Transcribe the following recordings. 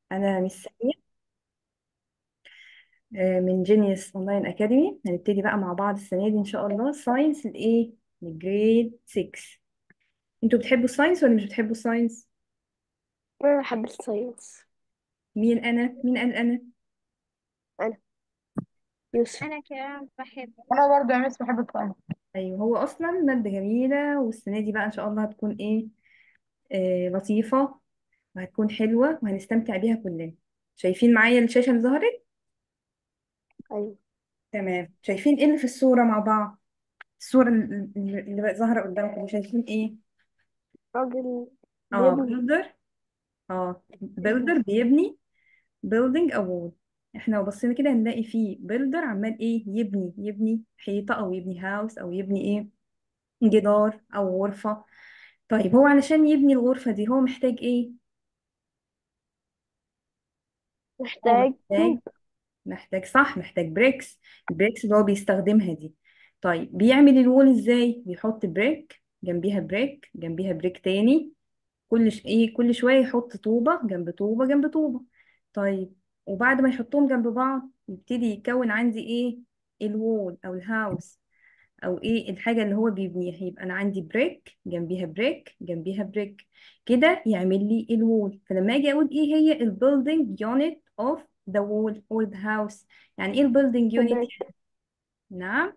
أنا مش سمير آه، من جينيوس أونلاين أكاديمي هنبتدي بقى مع بعض السنة دي إن شاء الله ساينس الإيه؟ الجريد 6 أنتوا بتحبوا الساينس ولا مش بتحبوا الساينس؟ أنا بحب الساينس مين أنا؟ مين قال أنا؟ أنا يوسف انا كمان بحب انا برضه يا مس بحب القرآن أيوه هو أصلا مادة جميلة والسنة دي بقى إن شاء الله هتكون إيه؟ آه لطيفة وهتكون حلوة وهنستمتع بيها كلنا شايفين معايا الشاشة اللي ظهرت؟ أيوة تمام شايفين إيه اللي في الصورة مع بعض؟ الصورة اللي اللي بقت ظاهرة قدامكم شايفين إيه؟ راجل اه بيبني بيلدر اه بيلدر بيبني building a wall احنا لو بصينا كده هنلاقي فيه بيلدر عمال ايه يبني يبني حيطة او يبني هاوس او يبني ايه جدار او غرفة طيب هو علشان يبني الغرفة دي هو محتاج ايه هو محتاج محتاج طوب محتاج صح محتاج بريكس البريكس اللي هو بيستخدمها دي طيب بيعمل الوول ازاي بيحط بريك جنبيها بريك جنبيها بريك تاني كل ش... ايه كل شويه يحط طوبه جنب طوبه جنب طوبه طيب وبعد ما يحطهم جنب بعض يبتدي يكون عندي ايه الوول او الهاوس او ايه الحاجه اللي هو بيبنيها يبقى انا عندي بريك جنبيها بريك جنبيها بريك كده يعمل لي الوول فلما اجي اقول ايه هي البيلدينج يونت اوف ذا وول اور ذا هاوس يعني ايه البيلدينج يونت البريك نعم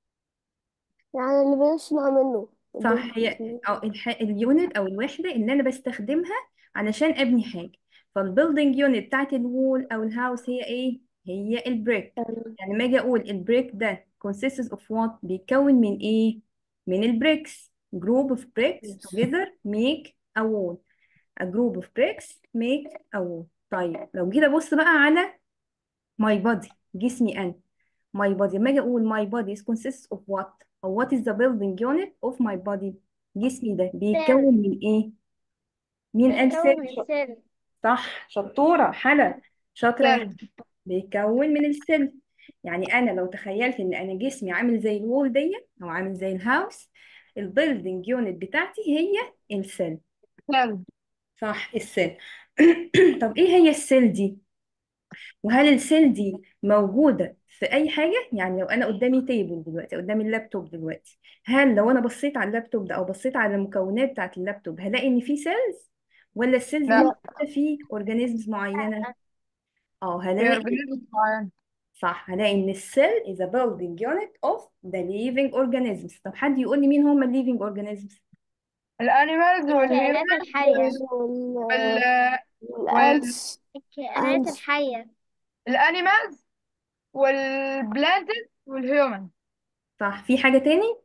يعني اللي بنصنع منه صح هي البيلدينج او الح... اليونت او الوحده اللي انا بستخدمها علشان ابني حاجه فالبيلدينج يونت بتاعت الوول او الهاوس هي ايه هي البريك يعني لما اجي اقول البريك ده consists of what بيتكون من ايه من البريكس group of bricks together make a wall a group of bricks make a wall طيب لو جيت ابص بقى على my body جسمي انا my body لما اجي اقول my body is consists of what او what is the building unit of my body جسمي ده بيتكون من ايه مين قال بيتكون سيل من سيل صح شطورة حلا شاطرة يا سلب بيتكون من السيل يعني انا لو تخيلت ان انا جسمي عامل زي الوول دي او عامل زي الهاوس البيلدينج يونت بتاعتي هي السيل سلب صح السيل طب ايه هي السيل دي وهل السيل دي موجودة في أي حاجة؟ يعني لو أنا قدامي تيبل دلوقتي قدامي اللابتوب دلوقتي هل لو أنا بصيت على اللابتوب ده أو بصيت على المكونات بتاعة اللابتوب هلاقي إن في سيلز ولا السيلز دي لا لا موجودة في أورجانيزمز معينة؟ اه في هلاقي اورجانيزم معين صح هلاقي إن السيل is a building unit of the living organisms طب حد يقول لي مين هم ال living organisms؟ الانيمالز الكائنات والهيومن الحية وال وال وال والأنس الكائنات أنس الحية الانيمالز والبلانتس والهيومن صح في حاجة تاني؟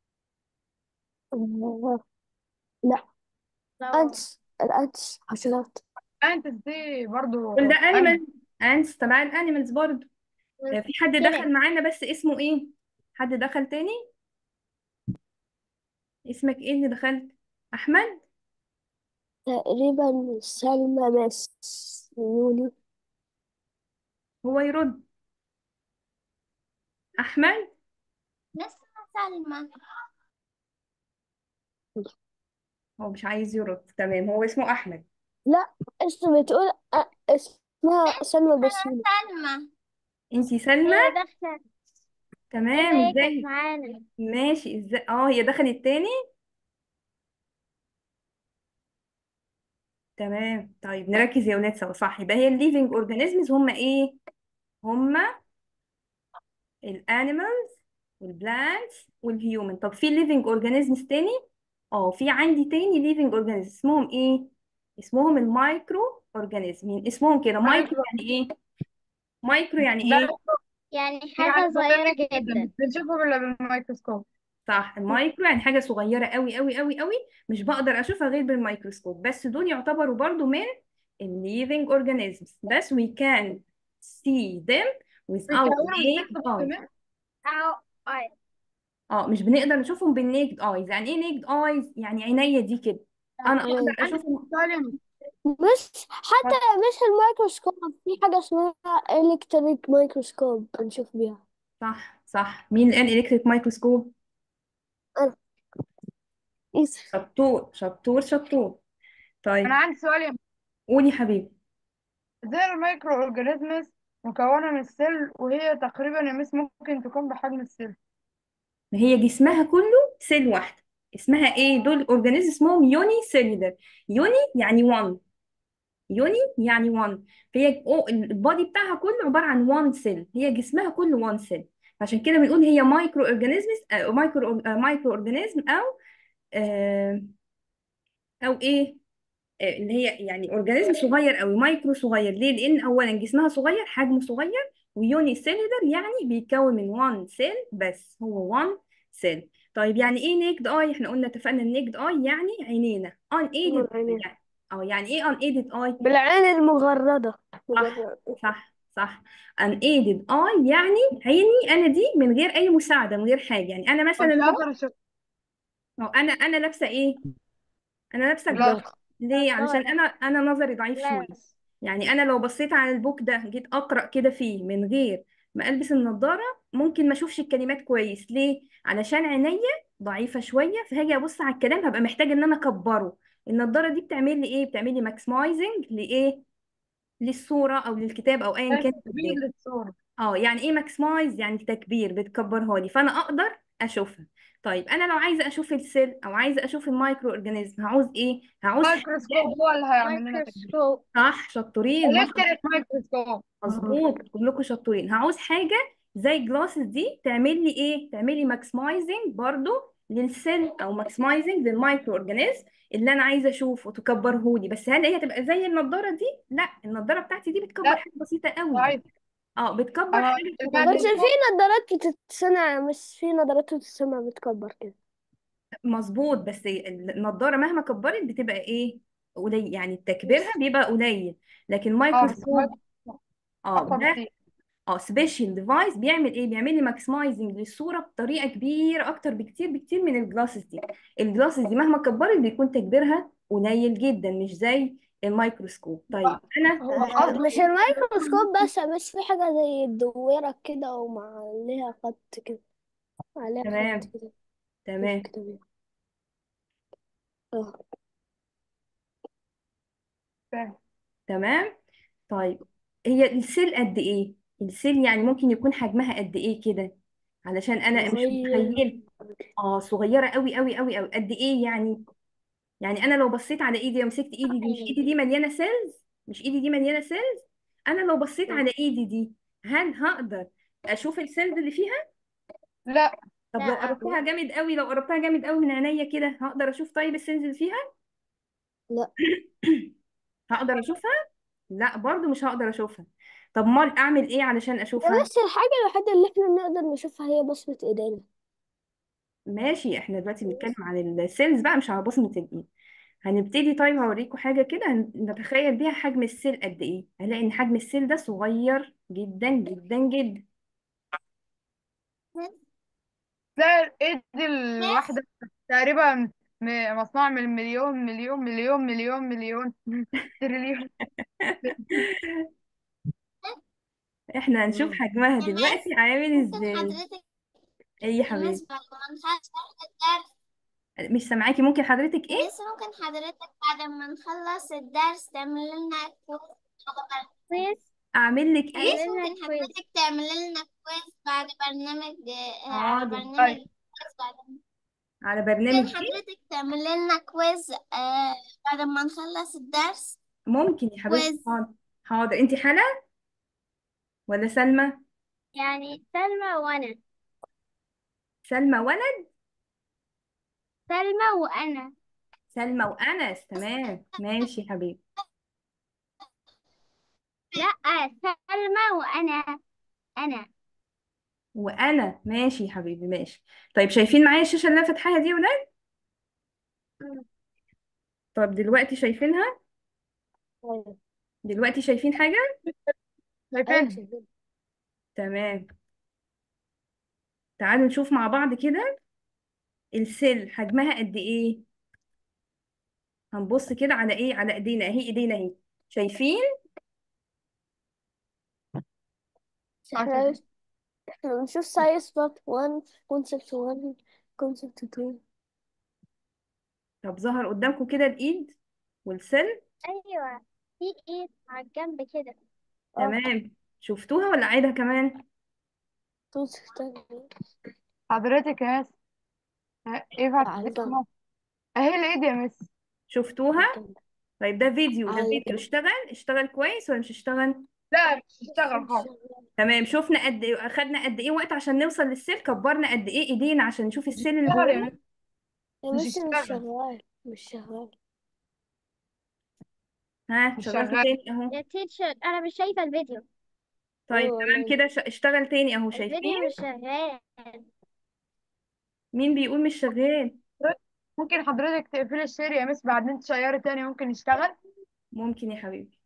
لا طبعا أنس الأنس حشرات البلانتس دي برضو كل ده انيمال animal ants تبع الانيمالز برضه آه، في حد كده دخل معانا بس اسمه ايه؟ حد دخل تاني؟ اسمك ايه اللي دخلت؟ أحمد؟ تقريبا سلمى بس يوني هو يرد أحمد؟ لسه سلمى هو مش عايز يرد تمام هو اسمه أحمد لا اسم بتقول أ- اسمها سلمى بس يوني سلمى انتي سلمى؟ هي داخلة تمام هي كانت ازاي؟ معانا ماشي ازاي؟ اه هي دخلت تاني؟ تمام طيب نركز يا ولاد سوا صح يبقى هي الليفينج اورجانيزمز هم ايه؟ هم الانيمالز والبلانتس والهيومن طب في ليفينج اورجانيزمز تاني؟ اه في عندي تاني ليفينج اورجانيزم اسمهم ايه؟ اسمهم المايكرو اورجانيزم اسمهم كده مايكرو يعني ايه؟ مايكرو يعني ده ايه؟ يعني دي حاجة حاجة صغيرة صغيرة جدا جدا مش بنشوفهم الا بالميكروسكوب صح المايكرو يعني حاجة صغيرة قوي قوي قوي قوي مش بقدر أشوفها غير بالميكروسكوب بس دول يعتبروا برضو من ال living organisms بس we can see them with our بيكونوا naked السكس eyes كمان أو أي اه مش بنقدر نشوفهم بالنيكد ايز يعني ايه نيكد ايز يعني عينيا دي كده انا اقدر تمام عندي اشوفهم سؤال مش حتى مش الميكروسكوب في حاجة اسمها إلكتريك ميكروسكوب بنشوف بيها صح صح مين اللي قال الكتريك مايكروسكوب أنا يوسف شطور شطور شطور انا طيب عندي سؤال يا قولي يا حبيبي زي المايكرو اورجانيزمز مكونة من السيل وهي تقريبا يا مس ممكن تكون بحجم السيل ما هي جسمها كله سيل واحدة اسمها ايه دول اورجانيزم اسمهم يوني سيلولر يوني يعني 1 يوني يعني 1 فهي أو- البادي بتاعها كله عبارة عن 1 سيل هي جسمها كله 1 سيل عشان كده بنقول هي مايكرو اورجانيزم مايكرو مايكرو اورجانيزم او آه، او ايه آه، اللي هي يعني اورجانيزم صغير قوي مايكرو صغير ليه لان اولا جسمها صغير حجمه صغير ويوني سيلولر يعني بيتكون من 1 سيل بس هو 1 سيل طيب يعني ايه نيكد اي احنا قلنا اتفقنا النيكد اي يعني عينينا ان ايدد عينين. يعني اه يعني ايه ان ايدد اي بالعين المغردة صح مجرد. صح صح unaided eye يعني عيني انا دي من غير اي مساعده من غير حاجه يعني انا مثلا مش اهو قادرة اشوف أهو انا انا لابسه ايه انا لابسه لا جلاس ليه علشان انا انا نظري ضعيف شويه glass يعني انا لو بصيت على البوك ده جيت اقرا كده فيه من غير ما البس النضاره ممكن ما اشوفش الكلمات كويس ليه علشان عينيا ضعيفه شويه فهاجي ابص على الكلام هبقى محتاجه ان انا اكبره النضاره دي بتعمل لي ايه بتعمل لي ماكسمايزنج لايه للصوره او للكتاب او ايا كان تكبير قدامي للصورة اه يعني ايه ماكسمايز يعني تكبير بتكبرها لي فانا اقدر اشوفها طيب انا لو عايزه اشوف السيل او عايزه اشوف المايكرو اورجانيزم هعوز ايه هعوز حاجه مايكروسكوب هو اللي هيعمل لنا تكبير microscope صح شطورين ما الكتريك مايكروسكوب مظبوط كلكم شطورين هعوز حاجه زي جلاسز دي تعمل لي ايه تعمل لي ماكسمايزنج برضو للسيل او ماكسمايزنج للمايكرو اورجانيزم اللي انا عايزه اشوفه تكبره لي بس هل هي تبقى زي النضاره دي لا النضاره بتاعتي دي بتكبر لا حاجه بسيطه قوي ضعيف اه بتكبر انا حاجه بس صغيره في نظارات بتتصنع مش في نظارات بتتصنع بتكبر كده مظبوط بس النضاره مهما كبرت بتبقى ايه قليل يعني تكبيرها بيبقى قليل لكن اه بس الميكروسكوب اه اقوى ده بكتير اه سبيشال ديفايس بيعمل ايه بيعمل لي ماكسمايزنج للصوره بطريقه كبيره اكتر بكتير بكتير من الجلاسز دي الجلاسز دي مهما كبرت بيكون تكبيرها قليل جدا مش زي الميكروسكوب طيب انا هو آه، قصده مش الميكروسكوب بس بس في حاجة زي الدويرة كده ومع عليها خط كده عليها خط تمام كده تمام كده بيه. اه فاهم تمام طيب هي السيل قد ايه السيل يعني ممكن يكون حجمها قد ايه كده علشان انا مش صغير متخيل اه صغيره قوي قوي قوي قوي قد ايه يعني يعني انا لو بصيت على ايدي ومسكت ايدي دي مش ايدي دي مليانه سيلز مش ايدي دي مليانه سيلز انا لو بصيت على ايدي دي هل هقدر اشوف السيلز اللي فيها لا طب لو لا قربتها جامد قوي لو قربتها جامد قوي من عينيا كده هقدر اشوف طيب السيلز اللي فيها لا هقدر اشوفها لا برضو مش هقدر اشوفها طب امال اعمل ايه علشان ده اشوفها بس الحاجة الوحيدة اللي احنا نقدر نشوفها هي بصمة ايدينا ماشي احنا دلوقتي بنتكلم عن السيلز بقى مش على بصمة الايد هنبتدي طيب هوريكم حاجة كده هن- نتخيل بيها حجم السيل قد ايه هنلاقي ان حجم السيل ده صغير جدا جدا جدا تلاقي الايد الواحدة تقريبا م- مصنوعة من مليون مليون مليون مليون مليون تريليون احنا هنشوف حجمها دلوقتي عامل ممكن ازاي حضرتك ايه يا حبيبي مس بعد ما نخلص الدرس مش سامعاكي ممكن حضرتك ايه مس ممكن حضرتك بعد ما نخلص الدرس تعمل لنا كويز اعمل لك ايه مس ممكن حضرتك تعمل لنا كويز بعد برنامج آه، على حاضر برنامج طيب كويز بعد على برنامج ممكن ايه حضرتك تعمل لنا كويز آه بعد ما نخلص الدرس ممكن يا حبيبتي كويز حاضر حاضر انت حلا ولا سلمى يعني سلمى وأنا سلمى ولد سلمى وأنا سلمى وانس تمام ماشي يا حبيبي لا سلمى وأنا أنا وانا ماشي يا حبيبي ماشي طيب شايفين معايا الشاشه اللي انا فاتحاها دي يا ولاد طب دلوقتي شايفينها ايوه دلوقتي شايفين حاجه ايوه شايفين شايفين تمام تعالوا نشوف مع بعض كده السيل حجمها قد ايه هنبص كده على ايه على ايدينا اهي ايدينا اهي شايفين اه احنا شايفين احنا بنشوف ساينس بارت 1 كونسبت 1 كونسبت 2 طب ظهر قدامكم كده الايد والسيل أيوة في ايه على الجنب كده اه تمام شفتوها ولا اعيدها كمان صوت استنى حضرتك يا مس اه، ينفع على تديك الجنب نص اهي الايد يا مس على شفتوها الجنب طيب ده فيديو ده على فيديو الجنب اشتغل اشتغل كويس ولا مش اشتغل لا مش بس تشتغل مش خالص شغال تمام شفنا قد ايه اخدنا قد ايه وقت عشان نوصل للسيل كبرنا قد ايه ايدينا عشان نشوف مش السيل اللي تشتغل يا جواه مس يا مش مس مش اشتغل شغال مش شغال ها مش شغلت شغال تاني اهو يا تيتشر انا مش شايفة الفيديو طيب ايه تمام والله كده ش- اشتغل تاني اهو الفيديو شايفين مش شغال مين بيقول مش شغال ممكن حضرتك تقفلي الشير يا مس بعدين تشيري تاني ممكن يشتغل ممكن يا حبيبي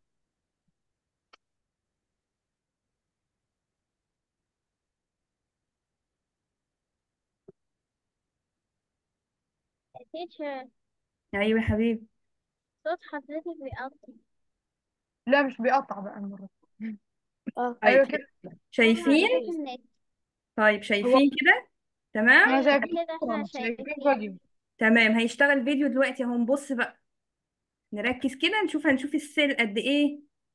يا تيتشر ايوه يا حبيبي صوت حضرتك بيقطع لا مش بيقطع بقى المرة دي. اه ايوه طيب كده شايفين حضرتك النت طيب هو شايفين كده تمام احنا ايوه شايفين كده احنا شايفين شايفين فيديو تمام هيشتغل فيديو دلوقتي اهو نبص بقى نركز كده نشوف هنشوف السيل قد ايه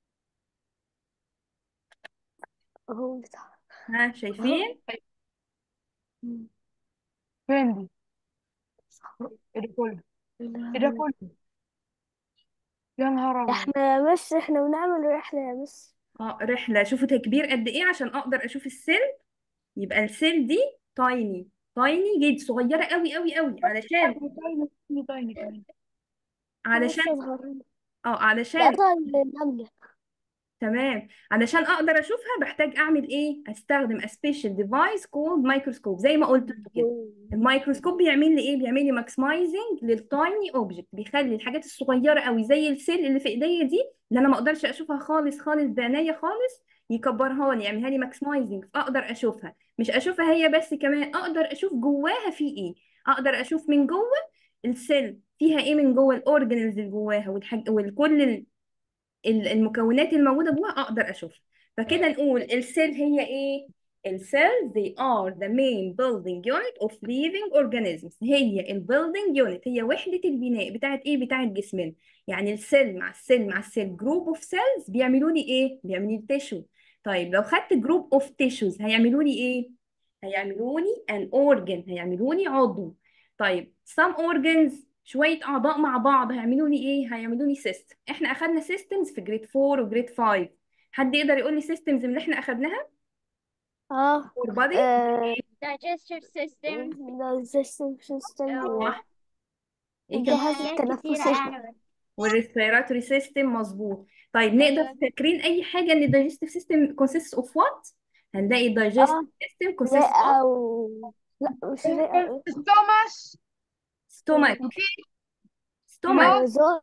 اهو بتاع ها اهو شايفين مم. فين دي ايه ده كله ايه ده كله يا نهار ابيض احنا يا مس احنا بنعمل رحلة يا مس اه رحلة شوفوا تكبير قد ايه عشان اقدر اشوف السيل يبقى السيل دي تايني تايني جدا صغيرة قوي قوي قوي علشان تايني تايني تايني كمان علشان لسه صغيرين اه ده علشان اصغر من النملة تمام علشان اقدر اشوفها بحتاج اعمل ايه استخدم a special device called microscope زي ما قلت كده الميكروسكوب بيعمل لي ايه بيعمل لي ماكسمايزنج للتايني اوبجكت بيخلي الحاجات الصغيره قوي زي السيل اللي في ايديا دي اللي انا ما اقدرش اشوفها خالص خالص بعناية خالص يكبرها لي يعملها لي ماكسمايزنج فاقدر اشوفها مش اشوفها هي بس كمان اقدر اشوف جواها في ايه اقدر اشوف من جوه السيل فيها ايه من جوه الاورجانيلز اللي جواها والحاج وكل ال- ال- المكونات الموجودة جواها أقدر أشوفها فكده نقول السيل هي إيه؟ السيل they are the main building unit of living organisms هي ال building unit هي وحدة البناء بتاعت إيه؟ بتاعت جسمنا يعني السيل مع السيل مع السيل جروب اوف سيلز بيعملوا لي إيه؟ بيعملوا لي تيشو طيب لو خدت جروب اوف تيشوز هيعملوا لي إيه؟ هيعملوا لي an organ هيعملوا لي عضو طيب some organs شوية أعضاء مع بعض هيعملوا لي إيه؟ هيعملوا لي سيستم إحنا أخدنا سيستمز في جريد 4 وجريد 5 حد يقدر يقول لي سيستمز من اللي إحنا أخدناها؟ اه فور بادي آه، digestive system digestive system و- صح إيه والجهاز كمان؟ حاجات كتيرة التنفسي يعني والريسبيراتوري سيستم مظبوط طيب نقدر أيوة فاكرين أي حاجة إن الدايجستيف سيستم consists of what؟ هنلاقي الدايجستيف اه سيستم consists of رئة و لا مش رئة ايه ستوماش stomach وفي stomach ماوس زور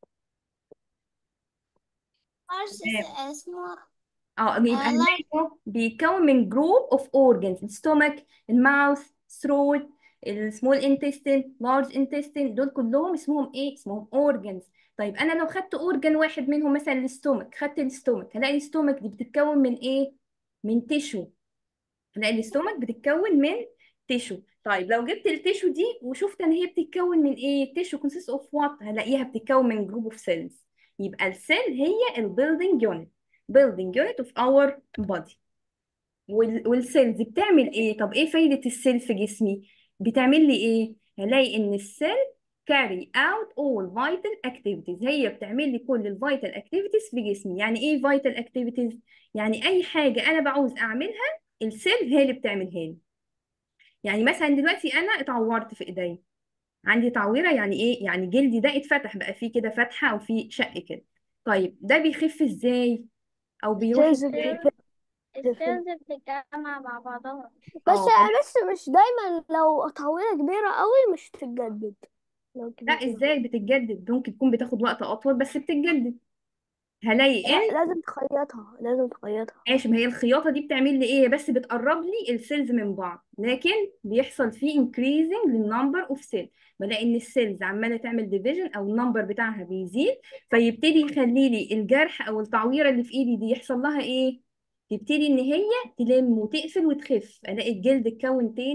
معرفش تمام اسمه اه يبقى آه لا هنلاقيه بيتكون من جروب اوف اورجانز الستومك الماوث ثروت السمول انتستين لارج انتستين دول كلهم اسمهم ايه اسمهم اورجانز طيب انا لو خدت اورجان واحد منهم مثلا الستومك خدت الستومك هلاقي الستومك دي بتتكون من ايه من تيشو هلاقي الستومك بتتكون من تيشو طيب لو جبت التيشو دي وشفت ان هي بتتكون من ايه تيشو consists اوف وات هلاقيها بتتكون من جروب اوف سيلز يبقى السيل هي البيلدينج يونت building unit of our body وال- والسيلز بتعمل ايه طب ايه فايدة السيل في جسمي بتعمل لي ايه هلاقي ان السيل carry out all vital activities هي بتعمل لي كل الفيتال activities في جسمي يعني ايه vital activities يعني اي حاجة انا بعوز اعملها السيل هي اللي بتعملها لي يعني مثلا دلوقتي انا اتعورت في ايديا عندي تعويرة يعني ايه يعني جلدي ده اتفتح بقى فيه كده فتحة او فيه شق كده طيب ده بيخف ازاي او بيروح سيلز ازاي بتتفرد السيلز بتتجمع مع بعضها بس اه بس مش دايما لو طويلة كبيرة قوي مش تتجدد لو لا كبيرة ازاي بتتجدد ممكن تكون بتاخد وقت اطول بس بتتجدد هلاقي لا ان لازم تخيطها لازم تخيطها ماشي ما هي الخياطه دي بتعمل لي ايه بس بتقرب لي السيلز من بعض لكن بيحصل فيه increasing للنمبر اوف سيل بلاقي ان السيلز عماله تعمل ديفيجن او النمبر بتاعها بيزيد فيبتدي يخلي لي الجرح او التعويره اللي في ايدي دي يحصل لها ايه تبتدي ان هي تلم وتقفل وتخف الاقي الجلد اتكون تاني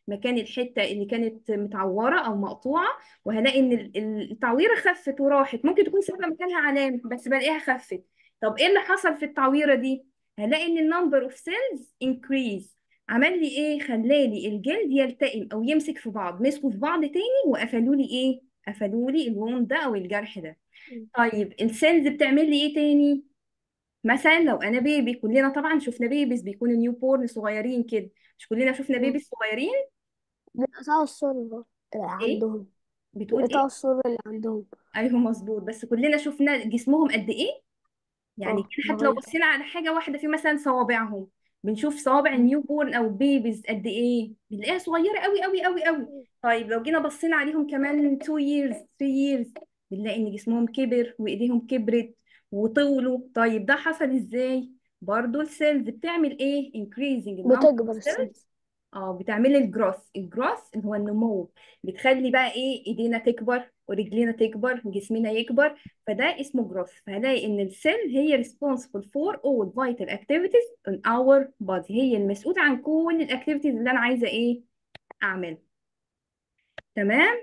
مكان الحته اللي كانت متعوره او مقطوعه وهلاقي ان ال- ال- التعويره خفت وراحت ممكن تكون سابقه مكانها علامه بس بلاقيها خفت طب ايه اللي حصل في التعويره دي هلاقي ان النمبر اوف سيلز انكريز عمل لي ايه خلالي الجلد يلتئم او يمسك في بعض مسكوا في بعض تاني وقفلوا لي ايه قفلوا لي الوند ده او الجرح ده طيب السيلز بتعمل لي ايه تاني مثلا لو انا بيبي كلنا طبعا شفنا بيبيز بيكونوا نيو بورن صغيرين كده مش كلنا شفنا بيبيز صغيرين بيقطعوا الصورة اللي ايه عندهم بتقول بيقطعوا ايه الصورة اللي عندهم ايوه مظبوط بس كلنا شفنا جسمهم قد ايه يعني اه كده حتى لو صغير بصينا على حاجه واحده في مثلا صوابعهم بنشوف صوابع النيو بورن او بيبيز قد ايه بنلاقيها صغيره قوي قوي قوي قوي طيب لو جينا بصينا عليهم كمان 2 years 3 years بنلاقي ان جسمهم كبر وايديهم كبرت وطولوا طيب ده حصل ازاي برضو السيلز بتعمل ايه increasing the number بتكبر of cells السيلز اه بتعملي الجروث الجروث اللي هو النمو بتخلي بقى ايه ايدينا تكبر ورجلينا تكبر وجسمنا يكبر فده اسمه جروث فهلاقي ان السيل هي responsible for all vital activities in our body هي المسؤولة عن كل الاكتيفيتيز اللي انا عايزة ايه اعملها تمام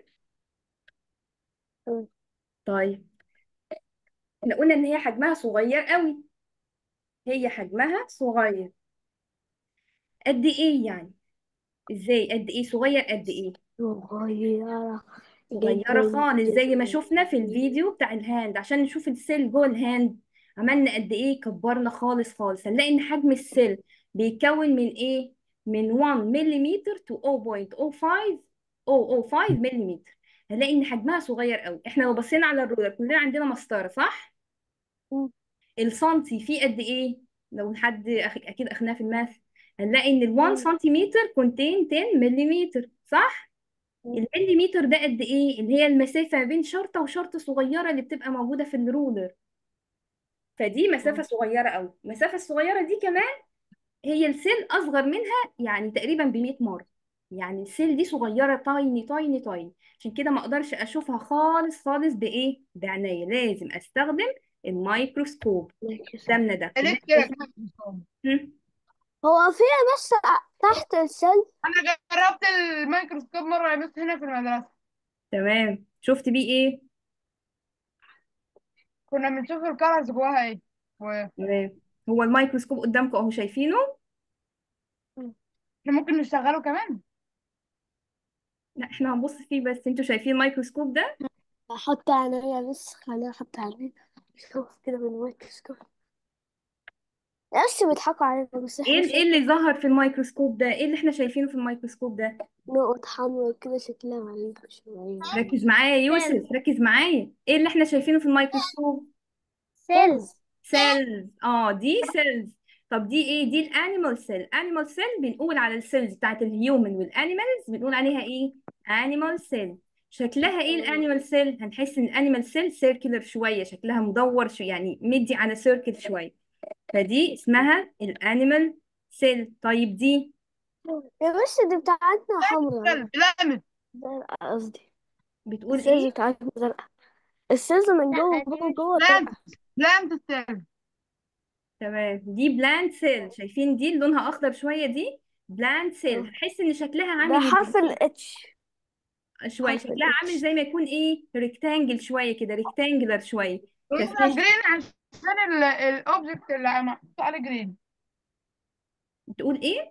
تمام. طيب احنا قلنا ان هي حجمها صغير قوي هي حجمها صغير قد ايه يعني ازاي قد ايه صغير قد ايه صغيرة صغيرة جدا خالص زي ما جدا شفنا في الفيديو بتاع الهاند عشان نشوف السيل جوه الهاند عملنا قد ايه كبرنا خالص خالص هنلاقي ان حجم السيل بيتكون من ايه من 1 ملم to 0.05 0.05 ملم هنلاقي ان حجمها صغير قوي احنا لو بصينا على الرولر كلنا عندنا مسطرة صح مم. السنتي فيه قد ايه لو حد أخ... اكيد اخدناه في الماث هنلاقي ان ال 1 مم. سنتيمتر contain 10 ملم صح مم. المليمتر ده قد ايه اللي هي المسافة بين شرطة وشرطة صغيرة اللي بتبقى موجودة في الرولر فدي مسافة صغيرة قوي المسافة الصغيرة دي كمان هي السيل أصغر منها يعني تقريبا ب 100 مرة يعني السيل دي صغيرة تايني تايني تايني عشان كده ما اقدرش اشوفها خالص خالص بايه بعناية لازم استخدم الميكروسكوب قدامنا ده اللي ليه احنا كده شايفينه. هم؟ هو فيها بس تحت السيل انا جربت الميكروسكوب مره يا بس هنا في المدرسه تمام شفت بيه ايه كنا بنشوف الكلرز جواها ايه واحنا تمام هو الميكروسكوب قدامكم اهو شايفينه ممكن نشتغله كمان لا احنا هنبص فيه بس انتوا شايفين الميكروسكوب ده احط عينيا بس خليني احط عينيا شوف كده من الميكروسكوب بس بيضحكوا علينا بس ايه احنا ايه اللي ظهر في الميكروسكوب ده ايه اللي احنا شايفينه في الميكروسكوب ده نقط حمراء كده شكلها غريب شوية ركز معايا يا يوسف ركز معايا ايه اللي احنا شايفينه في الميكروسكوب سيلز سيلز اه دي سيلز طب دي ايه دي الانيمال سيل انيمال سيل بنقول على السيلز بتاعت الهيومن والانيمالز بنقول عليها ايه انيمال سيل شكلها ايه الانيمال سيل هنحس ان الانيمال سيل سيركلر شويه شكلها مدور شو يعني مدي على سيركل شويه فدي اسمها الانيمال سيل طيب دي يا بس دي بتاعتنا حمراء لامت زرقاء قصدي بتقول السيلز ايه بتاعتنا زرقاء السيلز من جوه جوه جوه لامت زرقاء لامت السيل تمام دي بلانت سيل شايفين دي اللي لونها اخضر شويه دي بلانت سيل اه. هتحس ان شكلها ده عامل حرف ازاي الاتش شويه حرف شكلها عامل الاتش زي ما يكون ايه ريكتانجل شويه كده ريكتانجلر شويه لونها كفيش جرين عشان الاوبجكت اللي محطوط عليه جرين بتقول ايه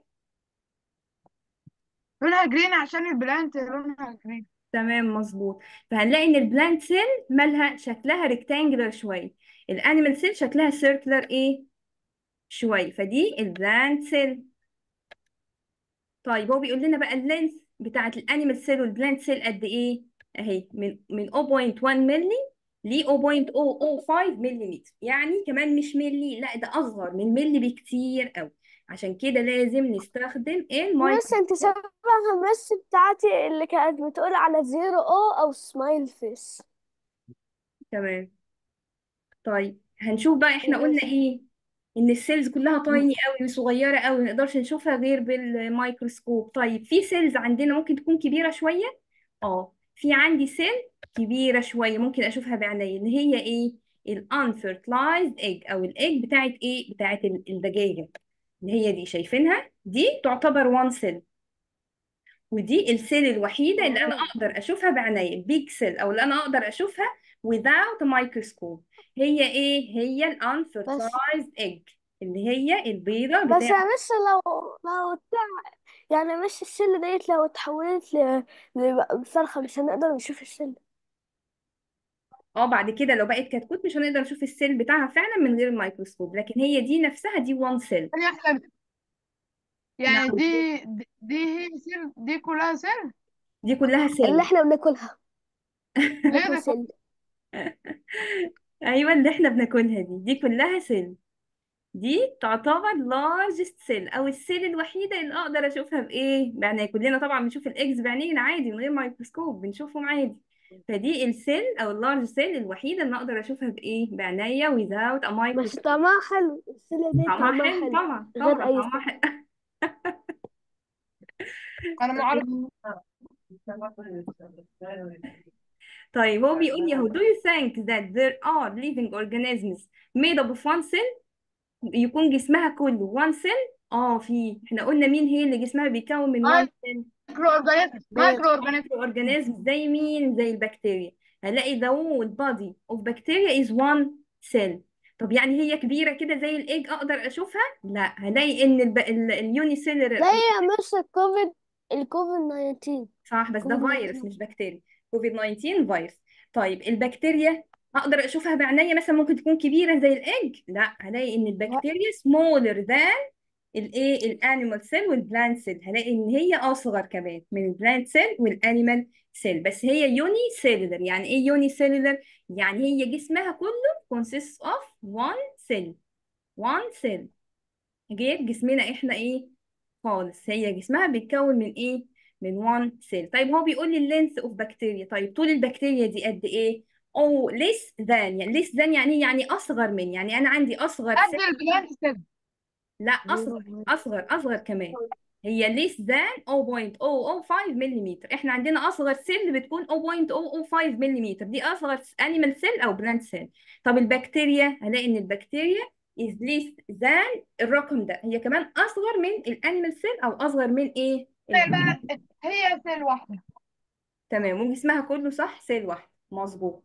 لونها جرين عشان البلانت لونها جرين تمام مظبوط فهنلاقي ان البلانت سيل مالها شكلها ريكتانجلر شويه الانيمال سيل شكلها سيركلر ايه شويه فدي البلانت سيل طيب هو بيقول لنا بقى اللينث بتاعت الانيمال سيل والبلانت سيل قد ايه اهي من من 0.1 مللي ل 0.005 ملم يعني كمان مش ملي لا ده اصغر من ملي بكتير قوي عشان كده لازم نستخدم المايكرو بس انت شبه المس بتاعتي اللي كانت بتقول على زيرو او او سمايل فيس تمام طيب هنشوف بقى احنا قلنا ماشي ايه ان السيلز كلها تايني قوي وصغيره قوي ما نقدرش نشوفها غير بالميكروسكوب طيب في سيلز عندنا ممكن تكون كبيره شويه اه في عندي سيل كبيره شويه ممكن اشوفها بعيني اللي هي ايه الانفيرتلايزد ايج او الايج بتاعت ايه بتاعت ال- الدجاجه اللي هي دي شايفينها دي تعتبر وان سيل ودي السيل الوحيدة اللي أنا اه أقدر أشوفها بعينيا البيج سيل أو اللي أنا أقدر أشوفها without a microscope هي إيه؟ هي ال بس unfertilized egg اللي هي البيضة بس بتاعة يا مس لو لو بتاع يعني مش السل ديت لو اتحولت ل... لفرخة مش هنقدر نشوف السل اه بعد كده لو بقت كتكوت مش هنقدر نشوف السيل بتاعها فعلا من غير الميكروسكوب لكن هي دي نفسها دي وان سيل ثانية واحدة يعني نعم دي دي دي هي سيل دي كلها سيل دي كلها اللي سيل احنا بناكلها ليه بناكل ده كل- سل ايوه اللي احنا بناكلها دي دي كلها سيل دي تعتبر largest cell او السيل الوحيده اللي اقدر اشوفها بايه يعني كلنا طبعا بنشوف الاكس بعينينا عادي من غير ميكروسكوب بنشوفهم عادي فدي السيل او اللارج سيل الوحيده اللي اقدر اشوفها بايه بعينيا without a بس microscope طعمها حلو السل دي طعمها طعمها حلو حلو طبعا غير طبعا اي طعمها سل حلو انا معرض طيب هو بيقول لي هو do you think that there are living organisms made up of one cell يكون جسمها كله one cell اه في احنا قلنا مين هي اللي جسمها بيتكون من one cell مايكرو اورجانيزم مايكرو اورجانيزم مايكرو اورجانيزم زي مين زي البكتيريا هلاقي the whole body of bacteria is one cell طب يعني هي كبيرة كده زي الايج اقدر اشوفها لا هلاقي ان الب... ال... اليونيسيلر زي يا مس الكوفيد الكوفيد 19 صح بس ده كوفيد فيروس 19 مش بكتيريا كوفيد 19 فيروس طيب البكتيريا اقدر اشوفها بعينيا مثلا ممكن تكون كبيرة زي الايج لا هلاقي ان لا البكتيريا smaller than الايه الانيمال سيل والبلانت سيل هلاقي ان هي اصغر كمان من البلانت سيل والانيمال سيل بس هي يوني سيلولر يعني ايه يوني سيلولر يعني هي جسمها كله consists of one cell one cell غير جسمنا احنا ايه خالص هي جسمها بيتكون من ايه من one cell طيب هو بيقول لي اللينث اوف بكتيريا طيب طول البكتيريا دي قد ايه او less than يعني less than يعني يعني اصغر من يعني انا عندي اصغر قد سيل البلانت سيل لا اصغر اصغر اصغر كمان هي less than 0.005 ملم احنا عندنا اصغر سيل بتكون 0.005 ملم دي اصغر انيمال سيل او بلانت سيل طب البكتيريا هلاقي ان البكتيريا is less than الرقم ده هي كمان اصغر من الانيمال سيل او اصغر من ايه سيل البلانت بقى هي سيل واحدة تمام وجسمها كله صح سيل واحد مظبوط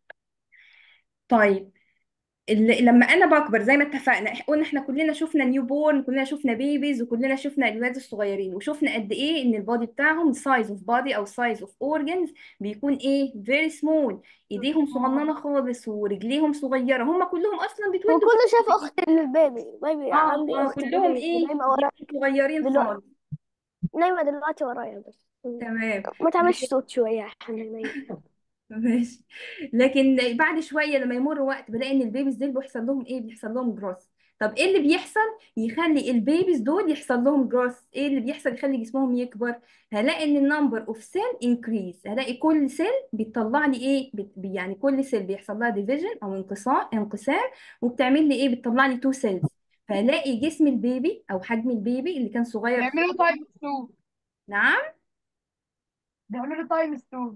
طيب ال- لما انا بكبر زي ما اتفقنا إح- قلنا احنا كلنا شفنا نيو بورن كلنا شفنا بيبيز وكلنا شفنا الولاد الصغيرين وشفنا قد ايه ان البادي بتاعهم سايز اوف بادي او سايز اوف اورجانز بيكون ايه فيري سمول ايديهم صغننه خالص ورجليهم صغيره هم كلهم اصلا بيتولدوا وكله شاف اختي البيبي بيبي اه عندي اه اختي كلهم بيبي ايه نايمه ورايا بيبقوا صغيرين دلوقتي خالص نايمه دلوقتي ورايا بس تمام ما تعملش لكن صوت شويه يا حنين ماشي لكن بعد شويه لما يمر وقت بلاقي ان البيبيز دول بيحصل لهم ايه بيحصل لهم جروث طب ايه اللي بيحصل يخلي البيبيز دول يحصل لهم جروث ايه اللي بيحصل يخلي جسمهم يكبر هلاقي ان النمبر اوف سيل انكريز هلاقي كل سيل بتطلع لي ايه بت... يعني كل سيل بيحصل لها ديفيجن او انقسام انقسام وبتعمل لي ايه بتطلع لي تو سيلز فهلاقي جسم البيبي او حجم البيبي اللي كان صغير بيعملوا تايمز 2 نعم بيعملوا تايمز 2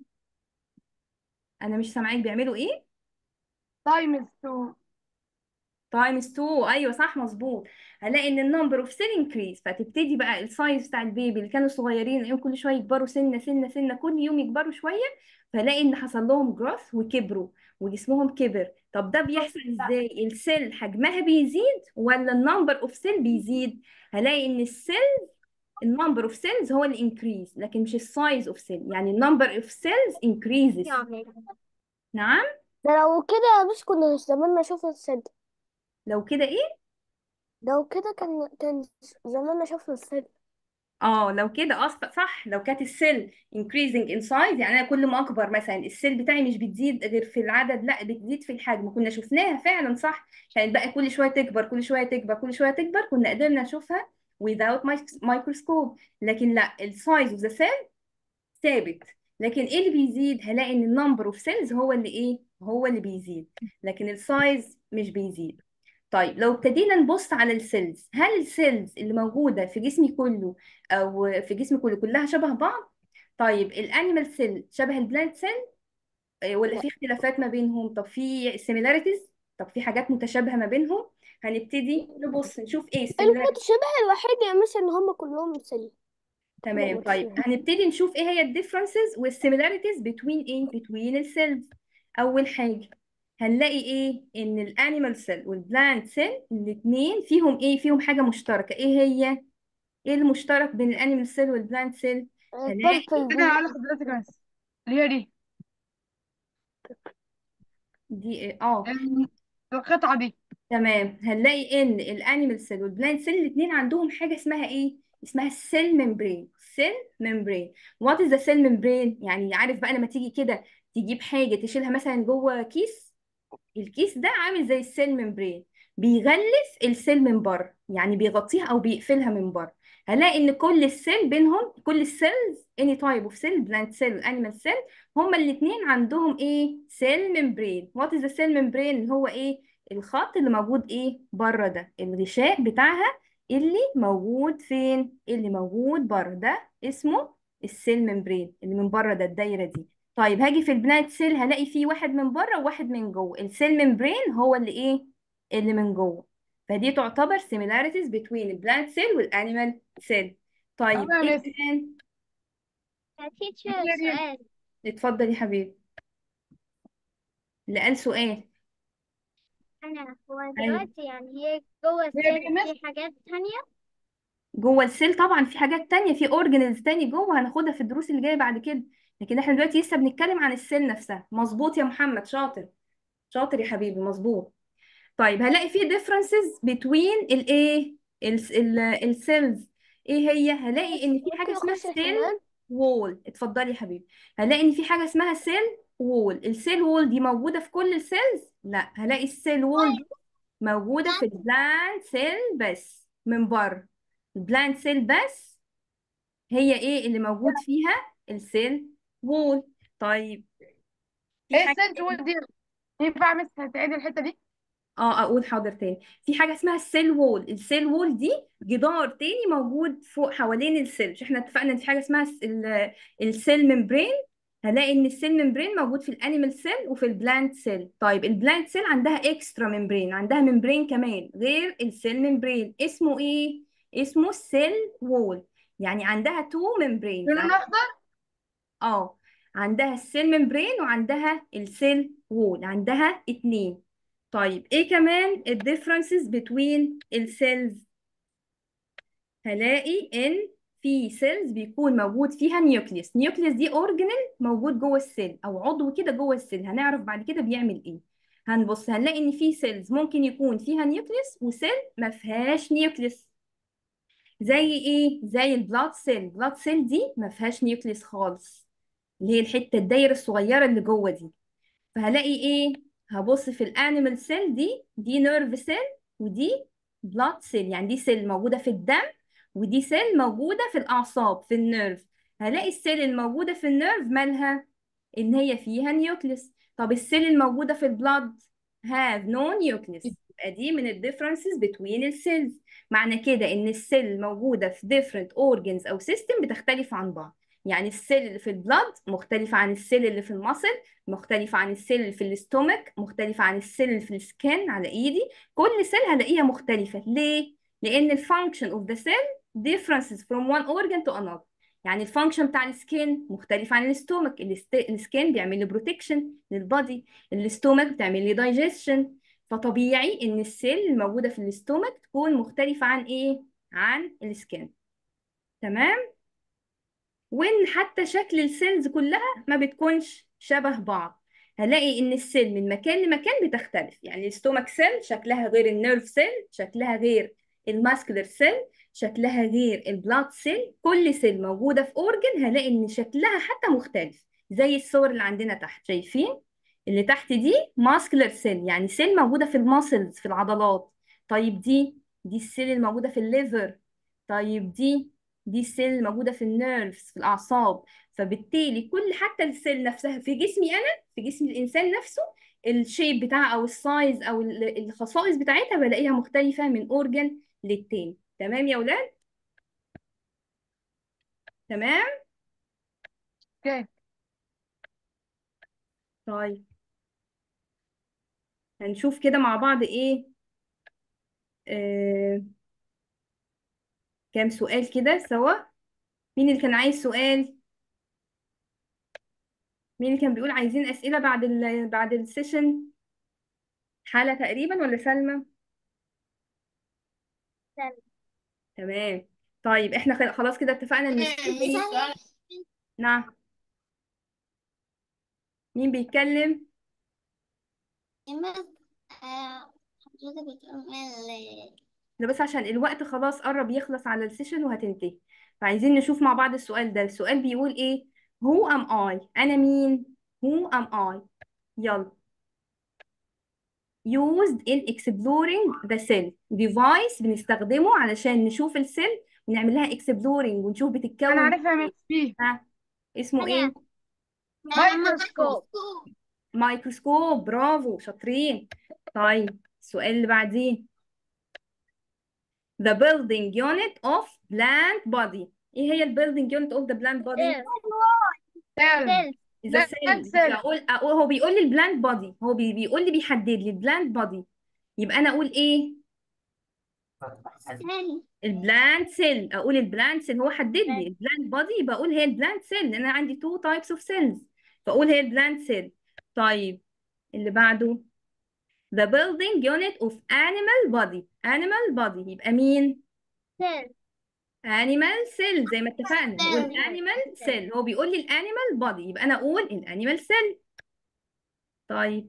انا مش سامعاك بيعملوا ايه تايمز 2 تايمز 2 ايوه صح مظبوط هلاقي ان النمبر اوف سيل انكريز فتبتدي بقى السايز بتاع البيبي اللي كانوا صغيرين الاقيهم كل شويه يكبروا سنه سنه سنه كل يوم يكبروا شويه فلاقي ان حصل لهم جروث وكبروا وجسمهم كبر طب ده بيحصل ازاي السيل حجمها بيزيد ولا النمبر اوف سيل بيزيد هلاقي ان السيل النمبر اوف سيلز هو اللي انكريز لكن مش السايز اوف سيل يعني النمبر اوف سيلز انكريزز نعم ده لو كده بس كنا زماننا شوف السد لو كده ايه لو كده كان كان زماننا شوفنا السد اه لو كده اصلا صح لو كانت السيل increasing in size يعني انا كل ما اكبر مثلا السيل بتاعي مش بتزيد غير في العدد لا بتزيد في الحجم كنا شفناها فعلا صح كانت بقى كل شويه تكبر كل شويه تكبر كل شويه تكبر كنا قدرنا نشوفها without mic- microscope لكن لا السايز اوف ذا سيل ثابت لكن ايه اللي بيزيد هلاقي ان النمبر اوف سيلز هو اللي ايه هو اللي بيزيد لكن السايز مش بيزيد طيب لو ابتدينا نبص على السيلز هل السيلز اللي موجودة في جسمي كله أو في جسمي كله كلها شبه بعض؟ طيب الانيمال سيل شبه البلانت سيل ولا لا في اختلافات ما بينهم؟ طب في similarities؟ طب في حاجات متشابهة ما بينهم؟ هنبتدي نبص نشوف ايه السيميلاريتيز المتشابه الوحيد يا مس ان هم كلهم سل تمام طيب هنبتدي نشوف ايه هي الديفرنسز والسيميلاريتيز بتوين ايه بتوين السيلز اول حاجه هنلاقي ايه ان الانيمال سيل والبلانت سيل الاثنين فيهم ايه فيهم حاجه مشتركه ايه هي ايه المشترك بين الانيمال سيل والبلانت سيل هنلاقي البلبل انا هقول لحضرتك بس اللي هي دي دي إيه؟ اه ال- القطعة دي تمام هنلاقي ان الانيمال سيل والبلانت سيل الاثنين عندهم حاجه اسمها ايه اسمها السيل ممبرين سيل ممبرين وات از ذا سيل ممبرين يعني عارف بقى لما تيجي كده تجيب حاجه تشيلها مثلا جوه كيس الكيس ده عامل زي السيل ممبرين بيغلف السيل من بره يعني بيغطيها او بيقفلها من بره هلاقي ان كل السيل بينهم كل السيلز اني تايب اوف سيل بلانت سيل انيمال سيل هما الاثنين عندهم ايه سيل ممبرين وات از ذا سيل ممبرين اللي هو ايه الخط اللي موجود ايه بره ده الغشاء بتاعها اللي موجود فين اللي موجود بره ده اسمه السيل ممبرين اللي من بره ده الدايره دي طيب هاجي في البلانت سيل هلاقي فيه واحد من بره وواحد من جوه السيل ممبرين هو اللي ايه اللي من جوه فدي تعتبر similarities between البلانت سيل والانيمال سيل طيب أنا ايه مس كمان يا تيتشر هي دي سؤال اتفضل يا حبيبي اللي قال سؤال أنا هو ايوه دلوقتي يعني هي جوه هي دي السيل مس في حاجات تانية جوه السيل طبعا في حاجات تانية في اورجانيز تاني جوه هناخدها في الدروس اللي جايه بعد كده لكن احنا دلوقتي لسه بنتكلم عن السيل نفسها مظبوط يا محمد شاطر شاطر يا حبيبي مظبوط طيب هلاقي في differences between الايه السيلز ايه هي هلاقي ان في ممكن حاجه اسمها اخش سيل الحمام وول اتفضلي يا حبيبي هلاقي ان في حاجه اسمها سيل وول السيل وول دي موجوده في كل السيلز لا هلاقي السيل وول دي موجوده في البلانت سيل بس من بره البلانت سيل بس هي ايه اللي موجود فيها السيل وول طيب في ايه حاجه السنت وول دي ينفع مس تعيد الحتة دي اه اقول حاضر تاني في حاجه اسمها السيل وول السيل وول دي جدار تاني موجود فوق حوالين السيل مش احنا اتفقنا ان في حاجه اسمها الس- ال- السيل ممبرين هلاقي ان السيل ممبرين موجود في الانيمال سيل وفي البلانت سيل طيب البلانت سيل عندها اكسترا ممبرين عندها ممبرين كمان غير السيل ممبرين اسمه ايه اسمه السيل وول يعني عندها تو ممبرينز لون اخضر اه عندها السيل ممبرين وعندها السيل وول عندها اتنين طيب ايه كمان الديفرنسز بين السيلز هلاقي ان في سيلز بيكون موجود فيها نيوكليوس نيوكليوس دي اورجانيل موجود جوه السيل او عضو كده جوه السيل هنعرف بعد كده بيعمل ايه هنبص هنلاقي ان في سيلز ممكن يكون فيها نيوكليوس وسيل ما فيهاش نيوكليوس زي ايه زي البلاد سيل البلاد سيل دي ما فيهاش نيوكليوس خالص اللي هي الحته الدايره الصغيره اللي جوه دي فهلاقي ايه هبص في الانيمال سيل دي دي نيرف سيل ودي بلاد سيل يعني دي سيل موجوده في الدم ودي سيل موجوده في الاعصاب في النيرف هلاقي السيل الموجوده في النيرف مالها ان هي فيها نيوكليس طب السيل الموجوده في البلاد have no nucleus يبقى دي من الديفرنسز between السيلز معنى كده ان السيل الموجوده في different organs او system بتختلف عن بعض يعني السيل اللي في البلاد مختلفة عن السيل اللي في المصل مختلفة عن السيل اللي في الاستومك مختلفة عن السيل اللي في السكن على ايدي كل سيل هلاقيها مختلفة ليه؟ لأن ال function of the cell differences from one organ to another يعني الفانكشن بتاع السكين مختلف عن الاستومك الست- السكين بيعمل لي بروتكشن للبادي الاستومك بتعمل لي دايجيشن فطبيعي ان السيل الموجودة في الاستومك تكون مختلفة عن ايه؟ عن السكين تمام؟ وان حتى شكل السيلز كلها ما بتكونش شبه بعض هلاقي ان السيل من مكان لمكان بتختلف يعني الستومك سيل شكلها غير النيرف سيل شكلها غير الماسكولار سيل شكلها غير البلاد سيل كل سيل موجودة في اورجن هلاقي ان شكلها حتى مختلف زي الصور اللي عندنا تحت شايفين اللي تحت دي ماسكولار سيل يعني سيل موجودة في الماسلز في العضلات طيب دي دي السيل الموجودة في الليفر طيب دي دي السيل الموجودة في النيرفز في الأعصاب فبالتالي كل حتى السيل نفسها في جسمي أنا في جسم الإنسان نفسه الشيب بتاعها أو السايز أو ال- الخصائص بتاعتها بلاقيها مختلفة من أورجن للتاني تمام يا ولاد تمام اوكي طيب هنشوف كده مع بعض إيه آه كام سؤال كده سوا مين اللي كان عايز سؤال مين اللي كان بيقول عايزين أسئلة بعد ال بعد السيشن حالة تقريبا ولا سلمى سلمى. تمام طيب احنا خل- خلاص كده اتفقنا ان السيشن نعم مين بيتكلم إيمان آه، حضرتك بتقول ده بس عشان الوقت خلاص قرب يخلص على السيشن وهتنتهي فعايزين نشوف مع بعض السؤال ده السؤال بيقول ايه who am I انا مين who am I يلا used in exploring the cell device بنستخدمه علشان نشوف السيل ونعمل لها exploring ونشوف بتتكون انا عارفها يا مس فيه ها اسمه أنا. ايه مايكروسكوب. مايكروسكوب برافو شاطرين طيب السؤال اللي بعديه the building unit of plant body ايه هي ال building unit of the plant body سيل إذا plant cell cell. إذا أقول أقول هو بيقول لي البلانت بودي هو بي بيقول لي بيحدد لي البلانت بودي يبقى أنا أقول إيه البلانت سيل أقول البلانت سيل هو حدد لي البلانت بودي يبقى أقول هي البلانت سيل لأن أنا عندي two types of cells فأقول هي البلانت سيل طيب اللي بعده the building unit of animal body animal body يبقى مين animal cell زي ما اتفقنا نقول Cell. animal cell هو بيقول لي الانيمال body يبقى انا اقول الانيمال cell طيب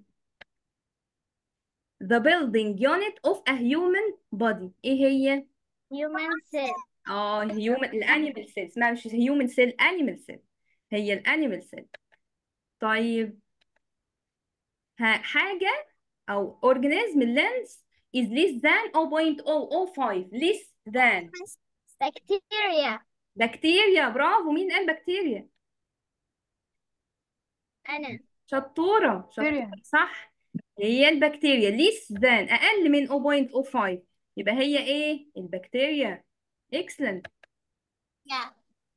the building unit of a human body ايه هي human cell اه human الانيمال cell اسمها مش human cell animal cell هي الانيمال cell طيب ها حاجة او organism length is less than 0.005 less than bacteria بكتيريا برافو مين قال بكتيريا أنا شطورة شطورة بكتيريا. صح هي البكتيريا less than أقل من 0.05 يبقى هي إيه؟ البكتيريا excellent yeah.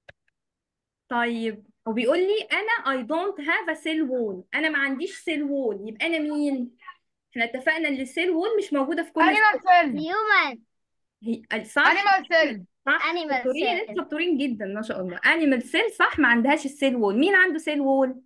طيب هو بيقول لي أنا I don't have a cell wall أنا ما عنديش cell wall يبقى أنا مين؟ إحنا اتفقنا إن السيل وول مش موجودة في كل انيمال سيل human هي صح انيمال سيل صح Animal شطورين cell. انتوا شطورين جدا ما شاء الله animal cell صح ما عندهاش السيل وول مين عنده سيل وول؟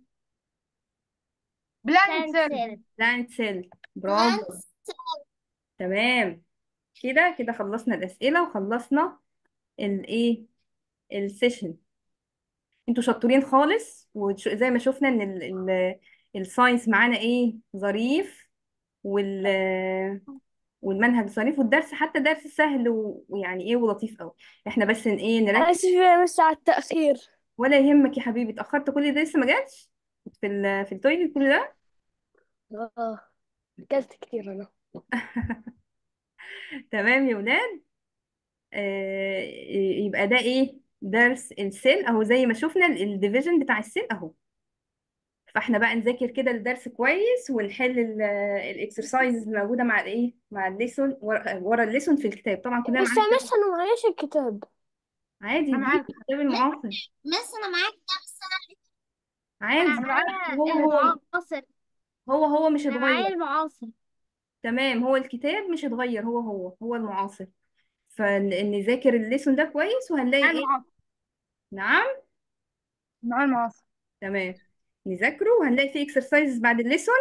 بلانت plant سيل cell plant cell برافو plant تمام كده كده خلصنا الأسئلة وخلصنا الايه السيشن انتوا شطورين خالص وزي ما شفنا ان ال ال الساينس معانا ايه ظريف وال والمنهج ظريف والدرس حتى درس سهل و- ويعني ايه ولطيف قوي احنا بس ان ايه نركز آسف يا مس على التأخير ولا يهمك يا حبيبي اتأخرت كل ده لسه ما جاتش في ال في التويليت كل ده اه أكلت كتير أنا تمام يا ولاد آه يبقى ده ايه درس السيل اهو زي ما شفنا الديفيجن بتاع السيل اهو فاحنا بقى نذاكر كده الدرس كويس ونحل الاكسرسايز الموجوده مع الايه مع الليسون ورا ورا الليسون في الكتاب طبعا كلنا بس معانا يا كتاب مس أنا معيش الكتاب عادي انا دي معاك الكتاب المعاصر بس أنا معاك كام سنة عادي أنا معايا هو هو المعاصر هو هو مش أنا معايا هيتغير المعاصر تمام هو الكتاب مش هيتغير هو هو هو المعاصر فنذاكر الليسون ده كويس وهنلاقي معايا ايه المعاصر نعم معايا المعاصر تمام نذاكره وهنلاقي فيه اكسرسايزز بعد الليسون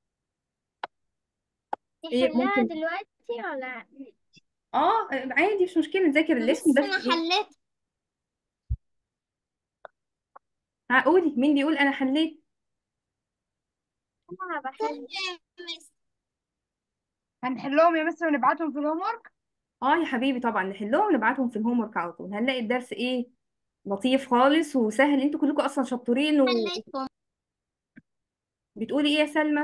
ايه نحلها ممكن دلوقتي ولا اه عادي مش مشكله نذاكر الليسون بس بس أنا ايه حليت ها قولي مين بيقول انا حليت أنا بحل هنحلهم يا مس ونبعتهم في الهوم ورك اه يا حبيبي طبعا نحلهم نبعتهم في الهوم ورك على طول هنلاقي الدرس ايه لطيف خالص وسهل انتوا كلكم اصلا شطورين حليتهم وبتقولي ايه يا سلمى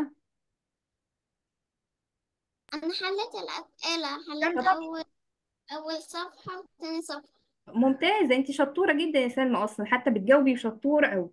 أنا حليت الأسئلة كم حليت صفحة؟ أول أول صفحة وثاني صفحة ممتازه انت شطوره جدا يا سلمى اصلا حتى بتجاوبي وشطوره قوي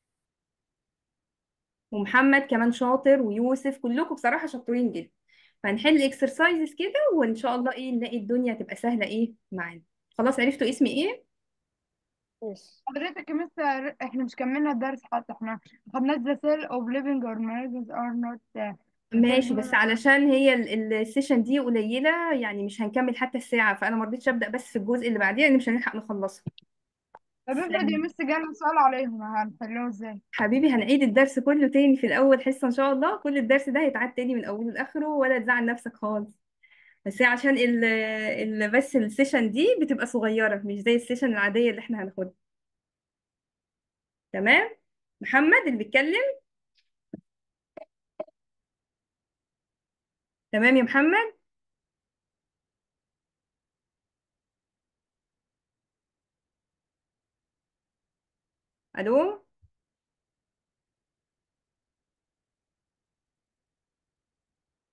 ومحمد كمان شاطر ويوسف كلكم بصراحه شطورين جدا فهنحل الاكسرسايزز كده وان شاء الله ايه نلاقي الدنيا تبقى سهله ايه معانا خلاص عرفتوا اسمي ايه مس حضرتك يا مس احنا مش كملنا الدرس حتى احنا خدنا the cell of living organisms are not uh, ماشي بس علشان هي ال- ال- السيشن دي قليله يعني مش هنكمل حتى الساعه فانا ما رضيتش ابدا بس في الجزء اللي بعديه لان مش هنلحق نخلصه طب افرض استنى يا مس جالنا سؤال عليهم هنحلهم ازاي حبيبي هنعيد الدرس كله تاني في الأول حصة إن شاء الله كل الدرس ده هيتعاد تاني من أوله لآخره ولا تزعل نفسك خالص بس هي عشان ال ال بس السيشن دي بتبقى صغيرة مش زي السيشن العادية اللي احنا هناخدها تمام محمد اللي بيتكلم تمام يا محمد ألو